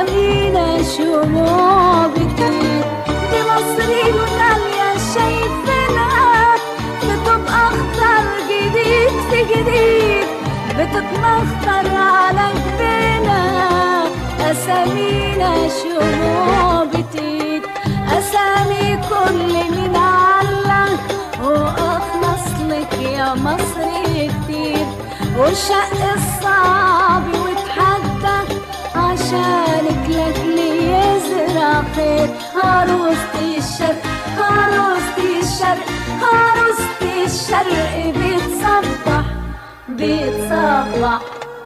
أسامينا شموع كتير دي مصري غالية شايفينها بتبقى أخضر جديد في جديد بتتمخضر على جبينها أسامينا شموع بتيت أسامي كل من علق وأخلص لك يا مصري كتير وشق الصعب وتحدى عشانك لك يزرع خير عروستي الشرق عروستي الشرق عروستي الشرق بتصبح بتصبح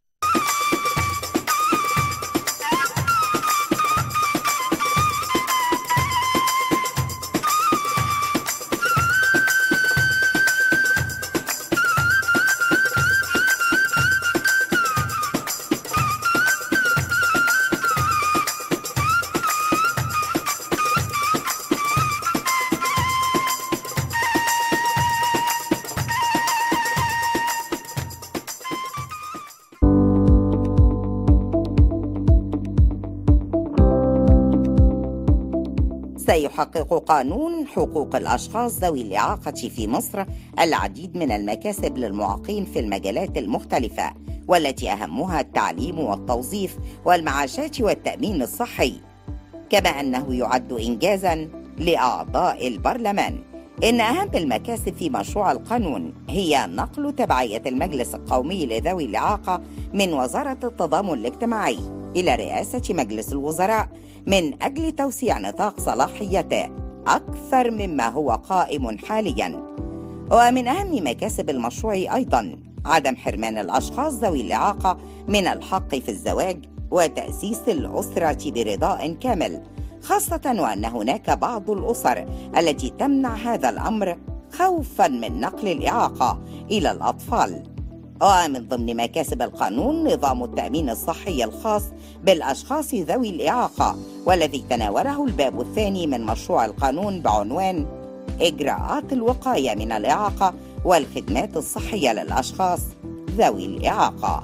سيحقق قانون حقوق الأشخاص ذوي الإعاقة في مصر العديد من المكاسب للمعاقين في المجالات المختلفة والتي أهمها التعليم والتوظيف والمعاشات والتأمين الصحي كما أنه يعد إنجازا لأعضاء البرلمان إن أهم المكاسب في مشروع القانون هي نقل تبعية المجلس القومي لذوي الإعاقة من وزارة التضامن الاجتماعي إلى رئاسة مجلس الوزراء من أجل توسيع نطاق صلاحيته أكثر مما هو قائم حاليا ومن أهم مكاسب المشروع أيضا عدم حرمان الأشخاص ذوي الإعاقة من الحق في الزواج وتأسيس الأسرة برضاء كامل خاصة وأن هناك بعض الأسر التي تمنع هذا الأمر خوفا من نقل الإعاقة إلى الأطفال ومن ضمن مكاسب القانون نظام التأمين الصحي الخاص بالأشخاص ذوي الإعاقة والذي تناوله الباب الثاني من مشروع القانون بعنوان إجراءات الوقاية من الإعاقة والخدمات الصحية للأشخاص ذوي الإعاقة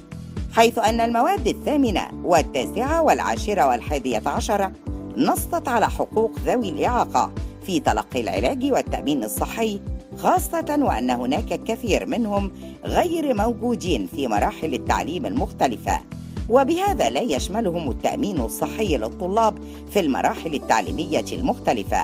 حيث أن المواد الثامنة والتاسعة والعاشرة والحادية عشرة نصت على حقوق ذوي الإعاقة في تلقي العلاج والتأمين الصحي خاصة وأن هناك الكثير منهم غير موجودين في مراحل التعليم المختلفة وبهذا لا يشملهم التأمين الصحي للطلاب في المراحل التعليمية المختلفة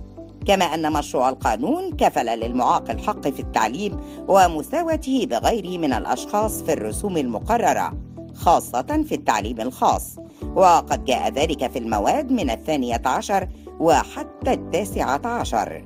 كما أن مشروع القانون كفل للمعاق الحق في التعليم ومساواته بغيره من الأشخاص في الرسوم المقررة خاصة في التعليم الخاص وقد جاء ذلك في المواد من الثانية عشر وحتى التاسعة عشر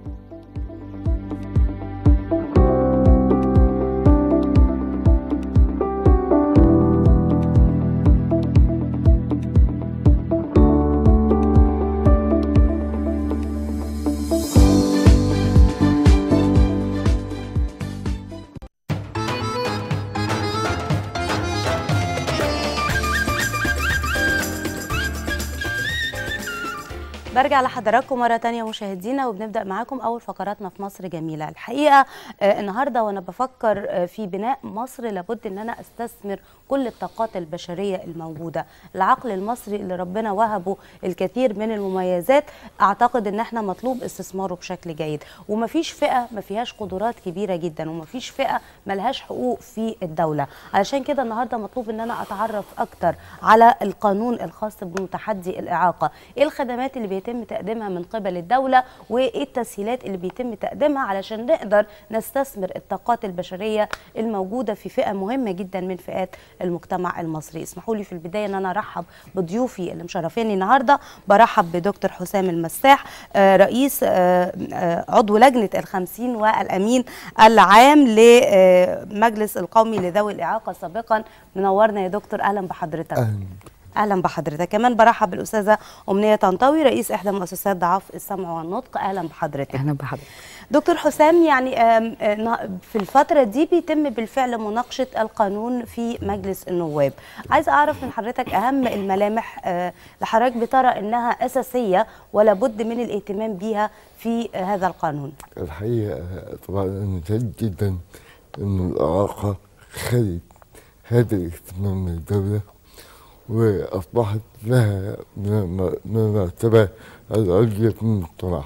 برجع لحضراتكم مرة تانية مشاهدينا وبنبدأ معاكم أول فقراتنا في مصر جميلة الحقيقة آه، النهاردة وأنا بفكر آه، في بناء مصر لابد أن أنا أستثمر كل الطاقات البشرية الموجودة العقل المصري اللي ربنا وهبه الكثير من المميزات أعتقد أن احنا مطلوب استثماره بشكل جيد ومفيش فئة ما فيهاش قدرات كبيرة جدا ومفيش فئة ملهاش حقوق في الدولة علشان كده النهاردة مطلوب أن أنا أتعرف أكتر على القانون الخاص بمتحدي الإعاقة إيه الخدمات اللي بيتم تقديمها من قبل الدولة وإيه التسهيلات اللي بيتم تقديمها علشان نقدر نستثمر الطاقات البشرية الموجودة في فئة مهمة جدا من فئات المجتمع المصري اسمحوا لي في البداية أن أنا أرحب بضيوفي اللي مشرفيني النهاردة برحب بدكتور حسام المساح آه، رئيس آه، آه، عضو لجنة الخمسين والأمين العام لمجلس القومي لذوي الإعاقة سابقا منورنا يا دكتور أهلا بحضرتك اهلا اهلا بحضرتك كمان برحب بالاستاذه امنيه طنطاوي رئيس احدى مؤسسات ضعاف السمع والنطق اهلا بحضرتك اهلا بحضرتك دكتور حسام يعني آم، آه، نا- في الفتره دي بيتم بالفعل مناقشه القانون في مجلس النواب عايز اعرف من حضرتك اهم الملامح آه، لحضرتك بترى انها اساسيه ولا بد من الاهتمام بيها في آه، هذا القانون الحقيقه طبعا انا سعيد جدا ان الاعاقه خدت هذا الاهتمام من الدوله وأصبحت لها من من المرتبة العليا في المجتمع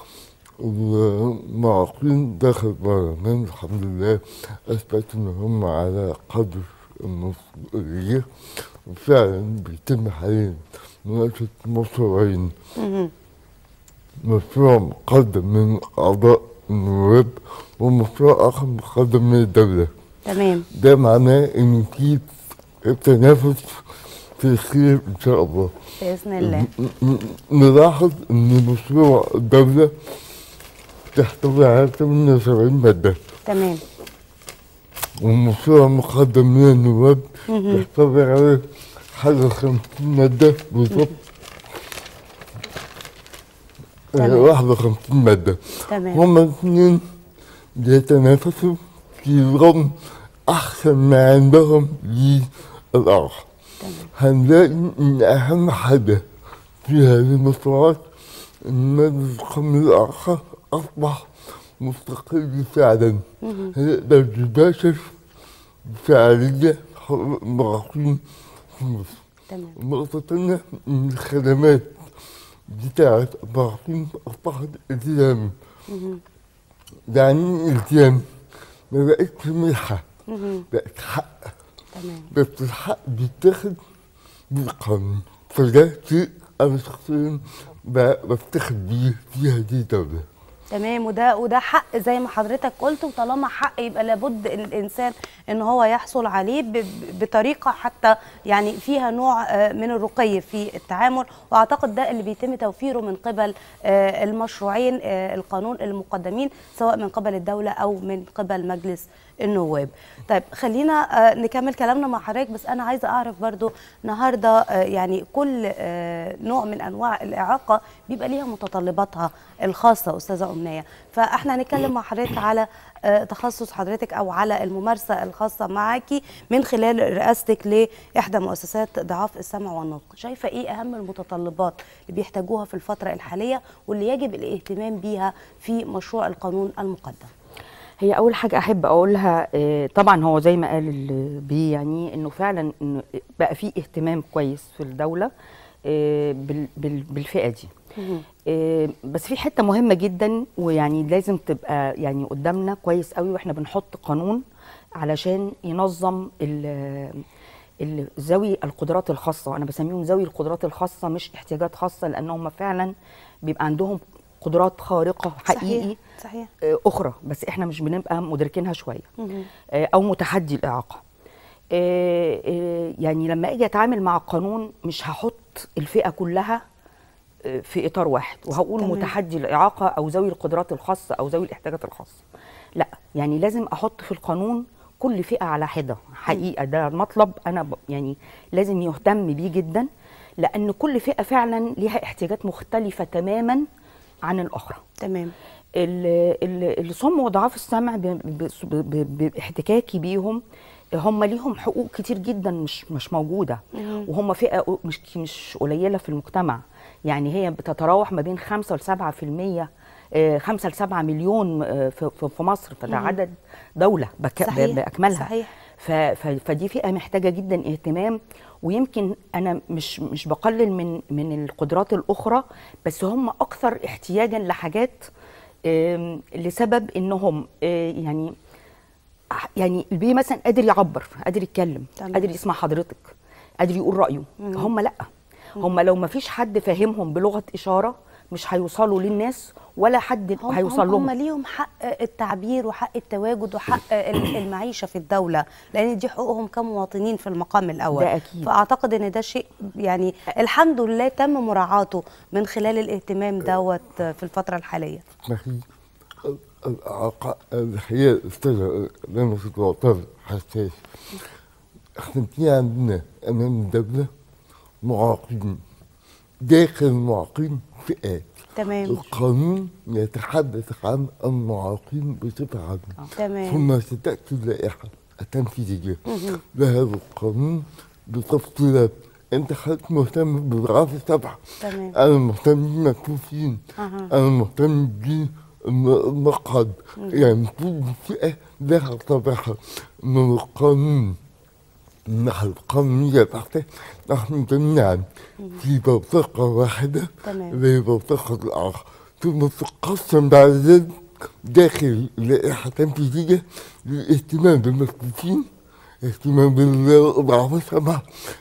والمعاقين داخل البرلمان الحمد لله أثبتوا إن هم على قدر المسؤولية وفعلا بيتم حاليا مناقشة مشروعين مهم. مشروع مقدم من أعضاء النواب ومشروع آخر مقدم من الدولة تمام ده معناه إن في تنافس في الخير إن شاء الله باذن الله ن- ن- نلاحظ إن مشروع الدولة تحتوي على 78 مادة تمام والمشروع مقدم من النواب مهم. يحتوي على حاجة 50 مادة بالظبط تمام. آه، 51 مادة تمام هما الاثنين بيتنافسوا في ضمن أحسن ما عندهم للأرض تمام هنلاقي إن أهم حاجة في هذه المشروعات إن مجلس القومي للأرقى أصبح مستقل فعلا مهم. يقدر يباشر بفعالية مراقبين في مصر تمام النقطة الثانية إن الخدمات بتاعت المراقبين أصبحت التزام مهم. يعني إيه التزام ما بقتش منحة مهم. بقت حق تمام بس الحق بيتاخد بالقانون فده شيء أنا شخصيا ب- بفتخر بيه في هذه الدولة تمام وده وده حق زي ما حضرتك قلت وطالما حق يبقى لابد الانسان ان هو يحصل عليه ب- ب- بطريقه حتى يعني فيها نوع آه، من الرقي في التعامل واعتقد ده اللي بيتم توفيره من قبل آه، المشروعين آه، القانون المقدمين سواء من قبل الدوله او من قبل مجلس النواب. طيب خلينا آه، نكمل كلامنا مع حضرتك بس انا عايزه اعرف برضو النهارده آه، يعني كل آه، نوع من انواع الاعاقه بيبقى ليها متطلباتها الخاصه استاذه امنيه فاحنا هنتكلم مع حضرتك على آه، تخصص حضرتك او على الممارسه الخاصه معاكي من خلال رئاستك لاحدى مؤسسات ضعاف السمع والنطق شايفه ايه اهم المتطلبات اللي بيحتاجوها في الفتره الحاليه واللي يجب الاهتمام بيها في مشروع القانون المقدم هي اول حاجه احب اقولها آه، طبعا هو زي ما قال ال- بي يعني انه فعلا انه بقى في اهتمام كويس في الدوله آه، بال- بال- بالفئه دي آه، بس في حته مهمه جدا ويعني لازم تبقى يعني قدامنا كويس قوي واحنا بنحط قانون علشان ينظم ال- ال- ذوي القدرات الخاصه انا بسميهم ذوي القدرات الخاصه مش احتياجات خاصه لانهم فعلا بيبقى عندهم قدرات خارقه حقيقي صحيح صحيح آه، اخرى بس احنا مش بنبقى مدركينها شويه مهم. آه، او متحدي الاعاقه آه، آه، يعني لما اجي اتعامل مع القانون مش هحط الفئه كلها آه، في اطار واحد وهقول تمام. متحدي الاعاقه او ذوي القدرات الخاصه او ذوي الاحتياجات الخاصه لا يعني لازم احط في القانون كل فئه على حده حقيقه ده مطلب انا ب- يعني لازم يهتم بيه جدا لان كل فئه فعلا ليها احتياجات مختلفه تماما عن الاخرى تمام ال- ال- الصم وضعاف السمع ب- ب- ب- ب- باحتكاكي بيهم هم ليهم حقوق كتير جدا مش مش موجوده مهم. وهم فئه مش مش قليله في المجتمع يعني هي بتتراوح ما بين 5 ل 7% 5 ل 7 مليون آه، في في- في مصر فده مهم. عدد دوله بك- صحيح، باكملها صحيح. ف- ف- فدي فئه محتاجه جدا اهتمام ويمكن انا مش مش بقلل من من القدرات الاخرى بس هم اكثر احتياجا لحاجات آم، لسبب انهم آه، يعني يعني البي مثلا قادر يعبر قادر يتكلم تمام. قادر يسمع حضرتك قادر يقول رايه هم لا هم لو ما فيش حد فاهمهم بلغه اشاره مش هيوصلوا للناس ولا حد هم هيوصل هم, هم لهم ليهم حق التعبير وحق التواجد وحق ال- المعيشه في الدوله لان دي حقوقهم كمواطنين في المقام الاول ده أكيد. فاعتقد ان ده شيء يعني الحمد لله تم مراعاته من خلال الاهتمام دوت في الفتره الحاليه اسمحي الإعاقة هي الأستاذة لما تتوتر حساس احنا في عندنا أمام الدولة معاقين داخل المعاقين فئات تمام القانون يتحدث عن المعاقين بصفة عامة تمام ثم ستأتي اللائحة التنفيذية لهذا القانون بتفصيلات انت حضرتك مهتم بضعاف السبع تمام انا مهتم بالمكفوفين أها. انا مهتم بالمقعد يعني كل فئه لها طابعها من القانون الناحية القانونية بحتة نحن جميعا في بوتقة واحدة تمام. زي بوتقة الآخر ثم تقسم بعد ذلك داخل لائحة تنفيذية للاهتمام بالمسلمين اهتمام بالأضعاف السمع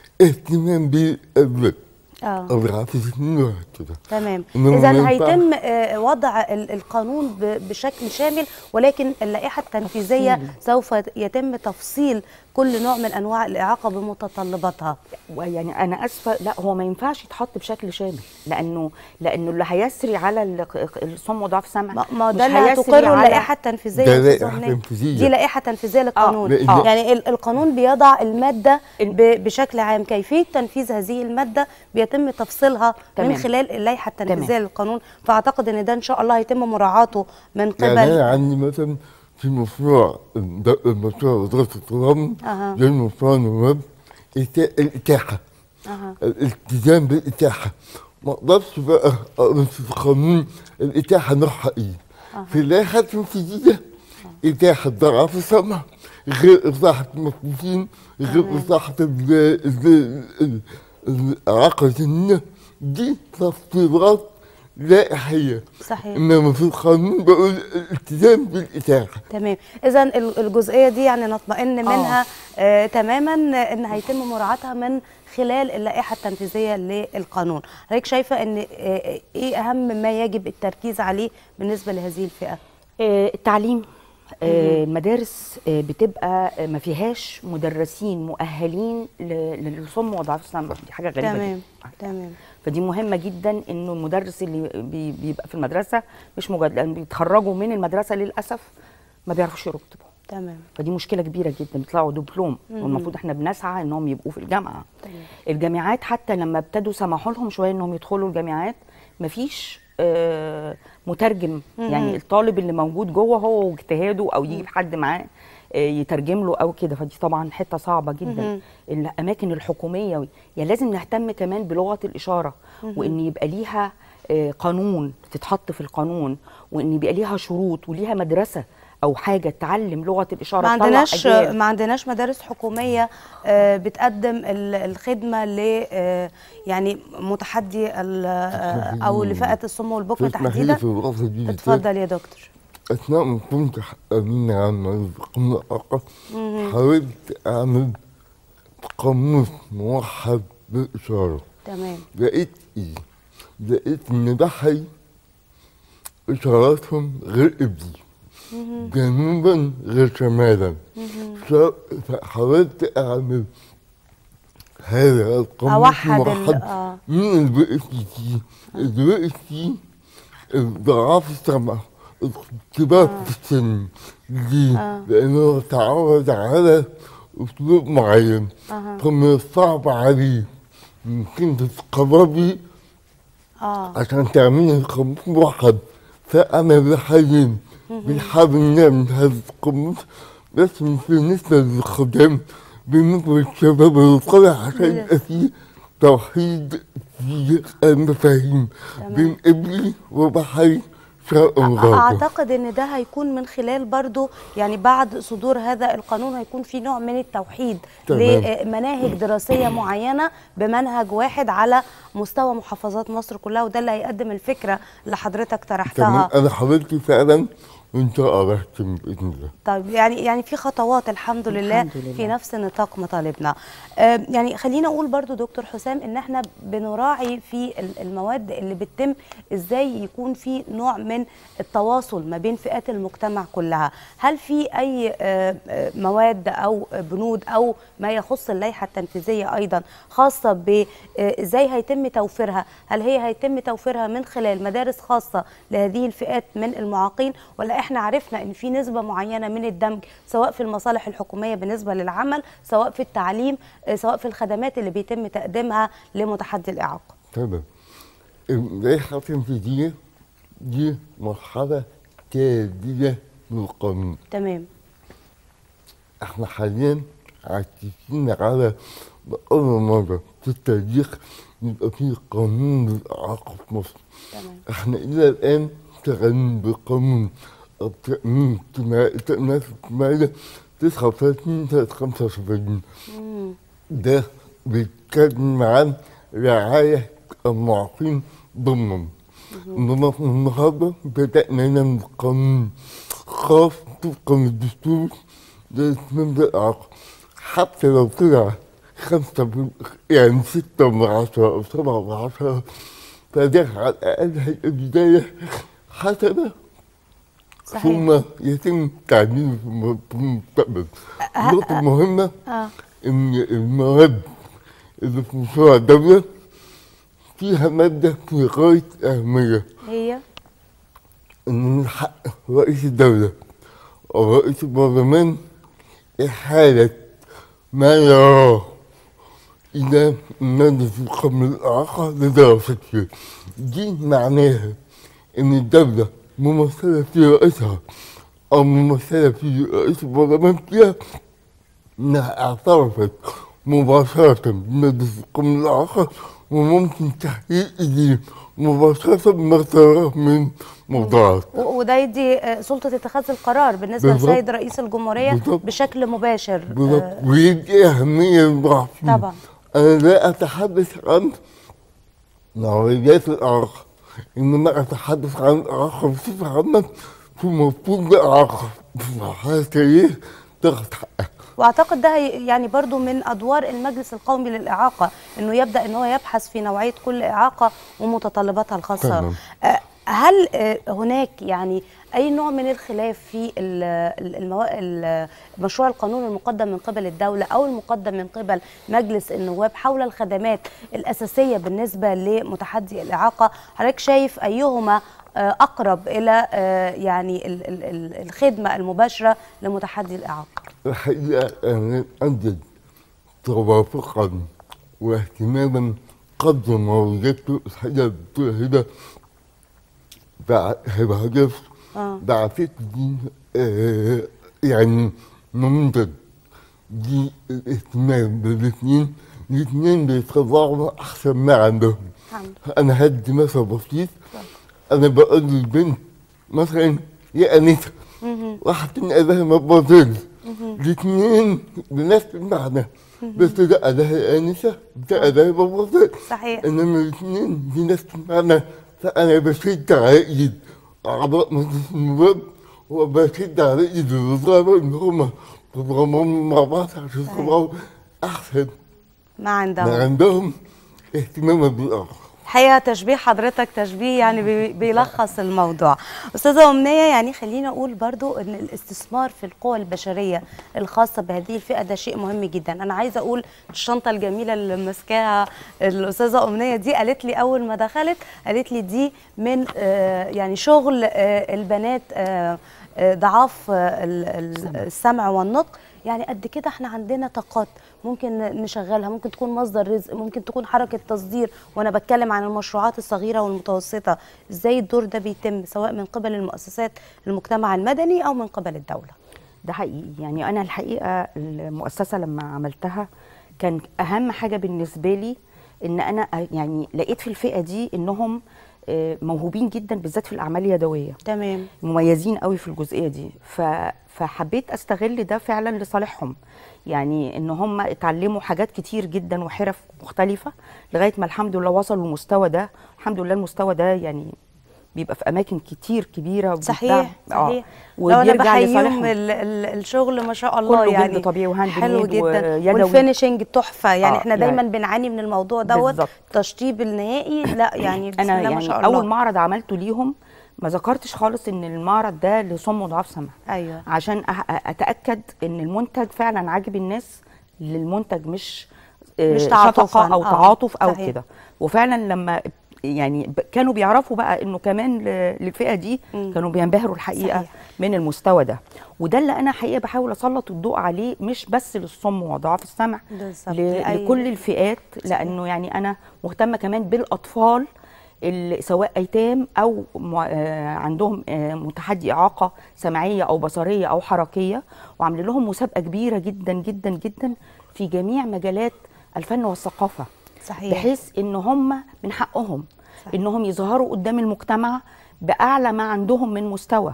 اهتمام بال اه أضعاف السنين وهكذا تمام إنما اذا ما ينفعش- هيتم آه، وضع ال- القانون ب- بشكل شامل ولكن اللائحه التنفيذيه سوف يتم تفصيل كل نوع من انواع الاعاقه بمتطلباتها ويعني انا اسفه لا هو ما ينفعش يتحط بشكل شامل لانه لانه اللي هيسري على ال- الصم وضعف السمع ما- ما مش ده اللي هيسري هتقره على- اللائحه التنفيذيه ده يا أستاذ لائحة هناء. تنفيذية. دي لائحه تنفيذيه للقانون لأن- آه. يعني ال- القانون بيضع الماده ب- بشكل عام كيفيه تنفيذ هذه الماده بيتم تفصيلها من تمام. خلال اللائحه التنفيذيه تمام. للقانون فاعتقد ان ده ان شاء الله هيتم مراعاته من قبل يعني أنا عندي مثلا في مشروع ده- مشروع وزارة التضامن أها. زي مشروع النواب إتا- الإتاحة أها. الالتزام بالإتاحة ما أقدرش بقى أقرأ في القانون الإتاحة نوعها إيه في اللائحة التنفيذية إتاحة ضعف السمع غير إصلاح المسلمين غير إصلاح ال- ال- ال- الإعاقة الذهنية دي تفصيلات لائحية صحيح انما في القانون بقول الالتزام بالاتاحه تمام اذا ال- الجزئيه دي يعني نطمئن منها آه تماما ان هيتم مراعاتها من خلال اللائحه التنفيذيه للقانون حضرتك شايفه ان آه ايه اهم ما يجب التركيز عليه بالنسبه لهذه الفئه آه، التعليم آه، المدارس آه، بتبقى آه، ما فيهاش مدرسين مؤهلين ل- للصم وضعف السمع دي حاجه غريبه تمام جدا. تمام فدي مهمه جدا انه المدرس اللي بي- بيبقى في المدرسه مش مجرد لان بيتخرجوا من المدرسه للاسف ما بيعرفوش يكتبوا تمام فدي مشكله كبيره جدا بيطلعوا دبلوم والمفروض احنا بنسعى انهم يبقوا في الجامعه الجامعات حتى لما ابتدوا سمحوا لهم شويه انهم يدخلوا الجامعات مفيش آه، مترجم يعني الطالب اللي موجود جوه هو واجتهاده او يجيب حد معاه آه، يترجم له او كده فدي طبعا حته صعبه جدا الاماكن الحكوميه يعني لازم نهتم كمان بلغه الاشاره وان يبقى ليها آه، قانون تتحط في القانون وان يبقى ليها شروط وليها مدرسه او حاجه تعلم لغه الاشاره ما تطلع عندناش أجيال. ما عندناش مدارس حكوميه آه، بتقدم ال- الخدمه ل آه، يعني متحدي ال- آه، او لفئه الصم والبكم تسمح لي تحديدا في الوقفه دي اتفضل يا دكتور اثناء ما كنت امين عام قمنا الأوقاف حاولت اعمل قاموس موحد بالاشاره تمام لقيت ايه؟ لقيت ان بحري اشاراتهم غير ابدي جنوبا غير شمالا ف- فحاولت اعمل هذا القاموس أوحد ال- موحد آه. من البي اس تي البي اس تي ضعاف السمع اختبار في السن ليه؟ لأنه تعود على أسلوب معين فمن الصعب عليه يمكن تتقربي اه عشان تعملي قاموس موحد فأنا بحيي بنحاول نعمل هذا القاموس بس مش بالنسبة للخدام بالنسبة للشباب الصغير عشان يبقى فيه توحيد في المفاهيم بين إبلي وبحري شرق وغرب اعتقد ان ده هيكون من خلال برضو يعني بعد صدور هذا القانون هيكون في نوع من التوحيد تمام. لمناهج دراسيه معينه بمنهج واحد على مستوى محافظات مصر كلها وده اللي هيقدم الفكره اللي حضرتك تمام طرحتها أنا حاولت فعلا وأنت قرأت بإذن الله طيب يعني يعني في خطوات الحمد لله, الحمد لله. في نفس نطاق مطالبنا آه، يعني خلينا اقول برضو دكتور حسام ان احنا بنراعي في ال- المواد اللي بتتم ازاي يكون في نوع من التواصل ما بين فئات المجتمع كلها هل في اي آه، آه، مواد او بنود او ما يخص اللائحه التنفيذيه ايضا خاصه بازاي هيتم توفيرها هل هي هيتم توفيرها من خلال مدارس خاصه لهذه الفئات من المعاقين ولا احنا عرفنا ان في نسبه معينه من الدمج سواء في المصالح الحكوميه بالنسبه للعمل سواء في التعليم آه، سواء في الخدمات اللي بيتم تقديمها لمتحدي الاعاقه تمام اللائحة التنفيذية دي مرحلة تالية للقانون تمام احنا حاليا عاكسين على لأول مرة في التاريخ يبقى فيه قانون للإعاقة في مصر تمام احنا إلى الآن شغالين بقانون التأمين الاجتماعي التأمينات الاجتماعية 39 سنة 75 ده بيتكلم عن رعاية المعاقين ضمن إنما النهارده بدأنا نعمل قانون خاص طبقا للدستور لإتمام الإعاقة حتى لو طلع خمسة من يعني ستة من عشرة أو سبعة من عشرة فده على الأقل هيبقى بداية حسنة صحيح ثم يتم تعديله في الم- في المستقبل النقطة المهمة اه إن المواد اللي في مشروع الدولة فيها مادة في غاية الأهمية هي إن من حق رئيس الدولة أو رئيس البرلمان إحالة ما يراه إلى مادة القمة الإعاقة لدراستها دي معناها إن الدولة ممثلة في رئيسها أو ممثلة في رئيس البرلمان فيها إنها اعترفت مباشرة بمادة القمة الإعاقة وممكن تحقيق دي مباشرة بما تراه من موضوعات و- وده يدي آه، سلطة اتخاذ القرار بالنسبة بالظبط. للسيد رئيس الجمهورية بالظبط. بشكل مباشر بالظبط آه، ويدي أهمية للضعفين طبعا أنا لا أتحدث عن نوعيات الإعاقة إنما أتحدث عن الإعاقة بصفة عامة في مفهوم الإعاقة في حالة تاخد حقها واعتقد ده هي- يعني برضو من ادوار المجلس القومي للاعاقه انه يبدا ان هو يبحث في نوعيه كل اعاقه ومتطلباتها الخاصه تمام. آه، هل آه، هناك يعني اي نوع من الخلاف في ال- ال- الموا... ال- مشروع القانون المقدم من قبل الدوله او المقدم من قبل مجلس النواب حول الخدمات الاساسيه بالنسبه لمتحدي الاعاقه حضرتك شايف ايهما آه، اقرب الى آه، يعني ال- ال- ال- الخدمه المباشره لمتحدي الاعاقه الحقيقة أنا أجد توافقا واهتماما قدر ما وجدته الحقيقة الدكتورة هبة بع- هبة هجف آه. بعثت لي آه يعني نموذج دي الاهتمام بالاثنين الاثنين بيطلعوا أحسن ما عندهم الحمد أنا هدي مثل بسيط أنا بقول للبنت مثلا يا أنسة وحاطين أداة مبادرة الاثنين بنفس المعنى بس ده أداة أنسة ده أداة مبادرة صحيح إنما الاثنين بنفس المعنى فأنا بشد على إيد أعضاء مجلس النواب وبشد على إيد الوزارة إن هم يضربوا مع بعض عشان يطلعوا أحسن ما عندهم ما عندهم اهتماما بالآخر الحقيقه تشبيه حضرتك تشبيه يعني بي- بيلخص الموضوع استاذه امنيه يعني خلينا اقول برضو ان الاستثمار في القوى البشريه الخاصه بهذه الفئه ده شيء مهم جدا انا عايزه اقول الشنطه الجميله اللي ماسكاها الاستاذه امنيه دي قالت لي اول ما دخلت قالت لي دي من آه، يعني شغل آه، البنات آه، آه، ضعاف آه، ال- ال- السمع والنطق يعني قد كده احنا عندنا طاقات ممكن نشغلها ممكن تكون مصدر رزق ممكن تكون حركة تصدير وانا بتكلم عن المشروعات الصغيرة والمتوسطة ازاي الدور ده بيتم سواء من قبل المؤسسات المجتمع المدني او من قبل الدولة ده حقيقي يعني انا الحقيقه المؤسسه لما عملتها كان اهم حاجه بالنسبه لي ان انا أ- يعني لقيت في الفئه دي انهم آه، موهوبين جدا بالذات في الاعمال اليدويه تمام مميزين قوي في الجزئيه دي ف... فحبيت استغل ده فعلا لصالحهم يعني ان هم اتعلموا حاجات كتير جدا وحرف مختلفه لغايه ما الحمد لله وصلوا للمستوى ده الحمد لله المستوى ده يعني بيبقى في اماكن كتير كبيره صحيح وبتاع- آه. صحيح لو انا وبيرجع بحييهم لصالحهم ال- ال- الشغل ما شاء الله كله جلد يعني طبيعي وهاند حلو ميد جدا ويدوي. والفينشنج تحفه يعني آه، احنا دايما يعني- بنعاني من الموضوع دوت بالظبط. التشطيب النهائي لا يعني بسم انا الله ما يعني شاء الله اول معرض عملته ليهم ما ذكرتش خالص ان المعرض ده لصم وضعاف سمع ايوه عشان أح- اتاكد ان المنتج فعلا عاجب الناس للمنتج مش آه، مش تعاطفاً، شفقه او آه، تعاطف او صحيح. كده وفعلا لما يعني ب- كانوا بيعرفوا بقى انه كمان ل- للفئه دي مم. كانوا بينبهروا الحقيقه صحيح. من المستوى ده وده اللي انا حقيقه بحاول اسلط الضوء عليه مش بس للصم وضعاف السمع بالظبط، ل- لأي- لكل الفئات لانه يعني انا مهتمه كمان بالاطفال اللي سواء ايتام او م- آه، عندهم آه، متحدي اعاقه سمعيه او بصريه او حركيه وعاملين لهم مسابقه كبيره جدا جدا جدا في جميع مجالات الفن والثقافه صحيح بحيث ان هم من حقهم صحيح. انهم يظهروا قدام المجتمع باعلى ما عندهم من مستوى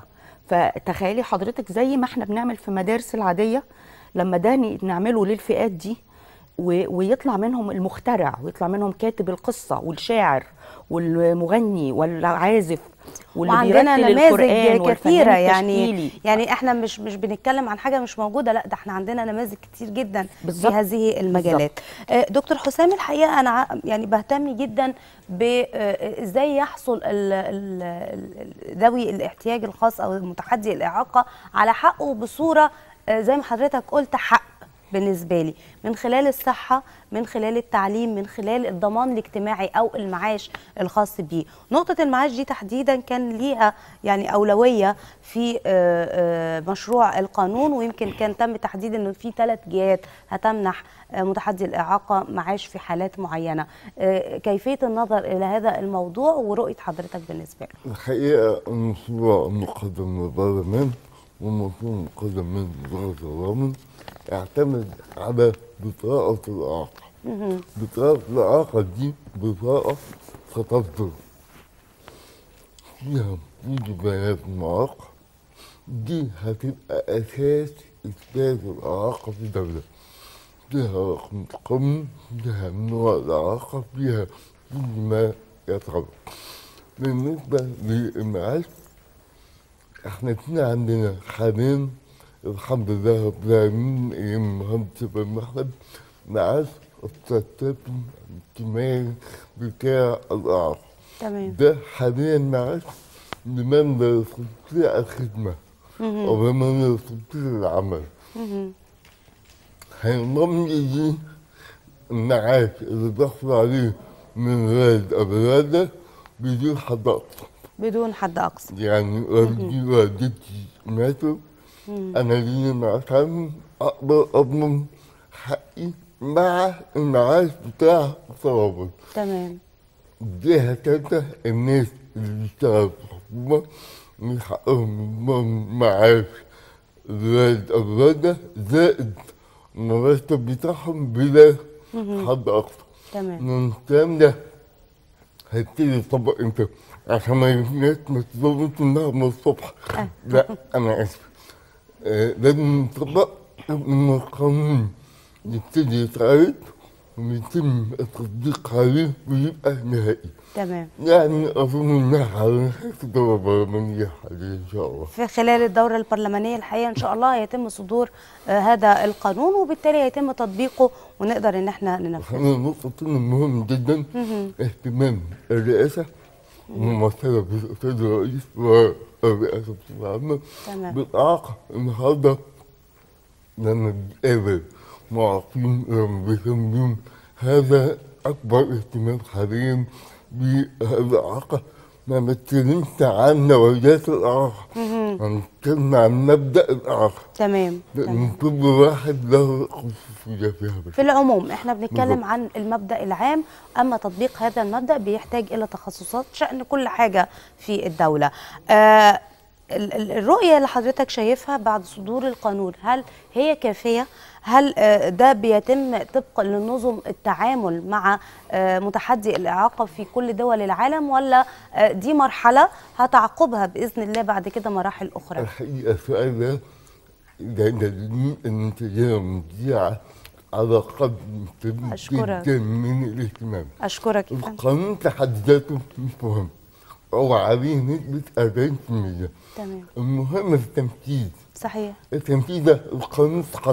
فتخيلي حضرتك زي ما احنا بنعمل في مدارس العاديه لما ده ن- نعمله للفئات دي و- ويطلع منهم المخترع ويطلع منهم كاتب القصه والشاعر والمغني والعازف واللي وعندنا بيرتل نماذج القرآن والفنان كثيره يعني التشكيلي. يعني احنا مش مش بنتكلم عن حاجه مش موجوده لا ده احنا عندنا نماذج كتير جدا بالظبط. في هذه المجالات آه، دكتور حسام الحقيقه انا ع- يعني بهتم جدا بازاي يحصل ال- ال- ال- ذوي الاحتياج الخاص او المتحدي الاعاقه على حقه بصوره آه، زي ما حضرتك قلت حق بالنسبه لي من خلال الصحه من خلال التعليم من خلال الضمان الاجتماعي او المعاش الخاص بيه نقطه المعاش دي تحديدا كان ليها يعني اولويه في آه، آه، مشروع القانون ويمكن كان تم تحديد انه في ثلاث جهات هتمنح آه، متحدي الاعاقه معاش في حالات معينه آه، كيفيه النظر الى هذا الموضوع ورؤيه حضرتك بالنسبه له الحقيقة المشروع مقدم من البرلمان والمشروع مقدم من وزارة الرمل اعتمد على بطاقة الإعاقة بطاقة الإعاقة دي بطاقة ستفضل فيها وجود بيانات المعاقة دي هتبقى أساس إثبات الإعاقة في الدولة فيها رقم القومي فيها نوع الإعاقة فيها كل ما يتعلق بالنسبة للمعاش احنا كنا عندنا حاليا الحمد لله رب العالمين ايام مهندس المحمد معاش التكتب الاجتماعي بتاع الإعاقة تمام ده حاليا معاش لمن لا يستطيع الخدمة أو لمن لا يستطيع العمل هينضم لي المعاش اللي بيحصل عليه من والد أو والدة بدون حد أقصى بدون حد اقصى يعني والدي والدتي ماتوا أنا ليا معاش عنهم أقدر أضمن حقي مع المعاش بتاع الترابط تمام جهة تالتة الناس اللي بيشتغلوا في الحكومة من حقهم يضمنوا معاش الوالد أو الوالدة زائد المرتب بتاعهم بلا حد أقصى تمام من الكلام ده هيبتدي يطبق امتى؟ عشان ما الناس ما تظلمش انها من الصبح لا انا اسف آه، لازم يطبق من القانون يبتدي يتعرض ويتم التطبيق عليه ويبقى نهائي تمام يعني اظن انها على نهايه الدوره البرلمانيه حاليا ان شاء الله في خلال الدورة البرلمانية الحقيقة إن شاء الله هيتم صدور آه، هذا القانون وبالتالي هيتم تطبيقه ونقدر إن احنا ننفذه احنا نقطة مهم جدا اهتمام الرئاسة ممثلة بالأستاذ الرئيس والرئاسة بصفة عامة تمام. بالإعاقة النهاردة لما بنقابل معاقين لما بيهتم بيهم هذا أكبر اهتمام حاليا بالإعاقة ما بنتكلمش عن نوعيات الإعاقة هنتكلم عن مبدأ الإعاقة تمام تمام. لأن كل واحد له خصوصية فيها في العموم احنا بنتكلم بالضبط. عن المبدأ العام أما تطبيق هذا المبدأ بيحتاج إلى تخصصات شأن كل حاجة في الدولة آه ال- ال- الرؤية اللي حضرتك شايفها بعد صدور القانون هل هي كافية؟ هل آه، ده بيتم طبقا لنظم التعامل مع آه، متحدي الإعاقة في كل دول العالم ولا آه، دي مرحلة هتعقبها بإذن الله بعد كده مراحل أخرى؟ الحقيقة السؤال ده ده دليل إن أنت جاية مذيعة على قدر كبير أشكرك. جدا من الاهتمام أشكرك يا فندم. القانون في حد ذاته مش مهم هو عليه نسبة 40% تمام المهم التنفيذ صحيح التنفيذ ده القانون اتحط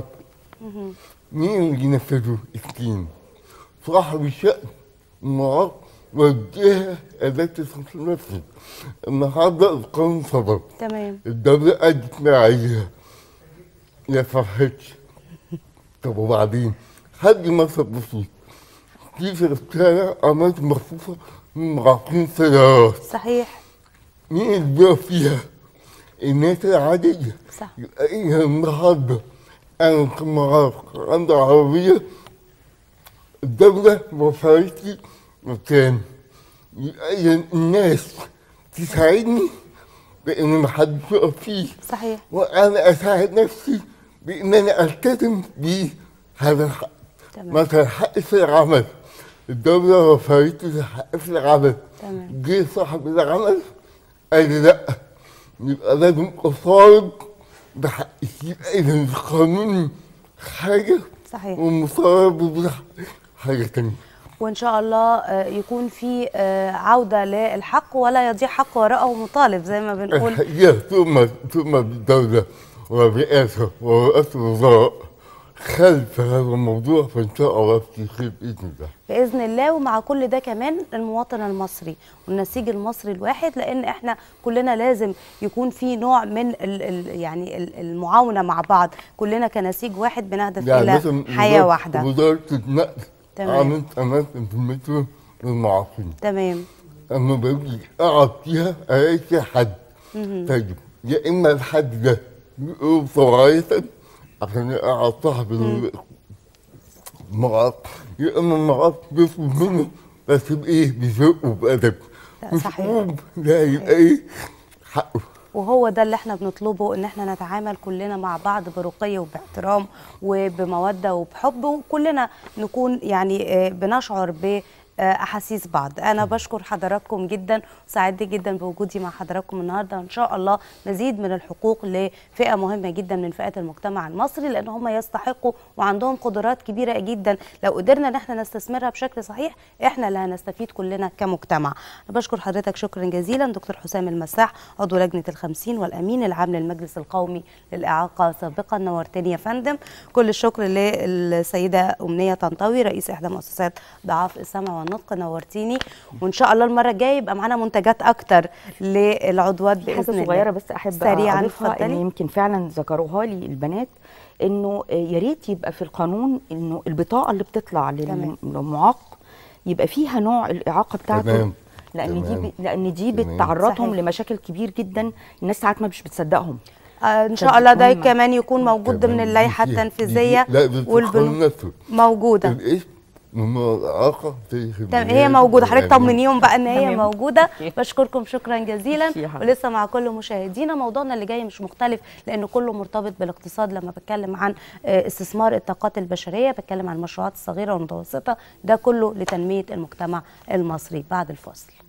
مين اللي ينفذه؟ الدين صاحب الشأن المعاق والجهة التي تنفذ النهارده القانون صدر تمام الدولة أدت ما عليها يا فرحتش طب وبعدين حد مثل بسيط في في الشارع أماكن مخصوصة للمعاقين سيارات صحيح مين اللي بيقف فيها؟ الناس العادية صح يبقى إيه النهارده أنا كمعاق عندي عربية الدولة وفرت لي مكان يبقى إذا الناس تساعدني بإن محدش يقف فيه صحيح وانا اساعد نفسي بان انا التزم بهذا الحق تمام. مثلا حق في العمل الدولة وفرت لي حق في العمل تمام. جه صاحب العمل قال لي لا يبقى لازم أصارب بحق يبقى إذا القانون حاجة صحيح والمصاربة بح- حاجة تانية وان شاء الله آه، يكون في آه، عوده للحق ولا يضيع حق وراءه مطالب زي ما بنقول الحقيقة ثم ثم بالدولة والرئاسة ورئاسة الوزراء خلف هذا الموضوع فإن شاء الله في خير بإذن الله باذن الله ومع كل ده كمان المواطن المصري والنسيج المصري الواحد لان احنا كلنا لازم يكون في نوع من ال ال يعني ال- المعاونه مع بعض كلنا كنسيج واحد بنهدف يعني الى مثلا حياه وزارة- واحده وزارة النقل تمام. عملت أماكن في المترو للمعاقين تمام اما باجي اقعد فيها الاقي فيها حد طيب يا اما الحد ده يقوم صراحة عشان اقعد صاحب المعاق يا اما المعاق بيطلب منه بس بايه بذوق وبادب لا، صحيح. أسلوب ده يبقى ايه حقه وهو ده اللي احنا بنطلبه ان احنا نتعامل كلنا مع بعض برقي وباحترام وبموده وبحب وكلنا نكون يعني آه، بنشعر ب آه، احاسيس بعض انا بشكر حضراتكم جدا وسعدت جدا بوجودي مع حضراتكم النهارده وان شاء الله مزيد من الحقوق لفئه مهمه جدا من فئات المجتمع المصري لان هم يستحقوا وعندهم قدرات كبيره جدا لو قدرنا ان احنا نستثمرها بشكل صحيح احنا اللي هنستفيد كلنا كمجتمع انا بشكر حضرتك شكرا جزيلا دكتور حسام المساح عضو لجنه الخمسين والامين العام للمجلس القومي للاعاقه سابقا نورتني يا فندم كل الشكر للسيده امنيه طنطاوي رئيس احدى مؤسسات ضعاف السمع والنطق نورتيني وان شاء الله المره الجايه يبقى معانا منتجات اكتر للعضوات باذن حاجه الله صغيره بس احب سريعا اضيفها ان اتفضلي يمكن فعلا ذكروها لي البنات انه آه، يا ريت يبقى في القانون انه البطاقه اللي بتطلع تمام. للمعاق يبقى فيها نوع الاعاقه بتاعته تمام. لان دي تمام. ب... لان دي تمام. بتعرضهم صحيح. لمشاكل كبير جدا الناس ساعات ما مش بتصدقهم آه ان شاء الله ده مهمة. كمان يكون موجود ضمن تمام. اللائحه دي فيها- التنفيذيه دي- لا بالقانون والبنود نفسه موجوده الاسم من الإعاقة في تمام هي موجوده حضرتك يعني طمنيهم بقى ان هي تمام. موجوده أوكي. بشكركم شكرا جزيلا ميرسي يا حبيبتي. ولسه مع كل مشاهدينا موضوعنا اللي جاي مش مختلف لانه كله مرتبط بالاقتصاد لما بتكلم عن آه، استثمار الطاقات البشريه بتكلم عن المشروعات الصغيره والمتوسطه ده كله لتنميه المجتمع المصري بعد الفاصل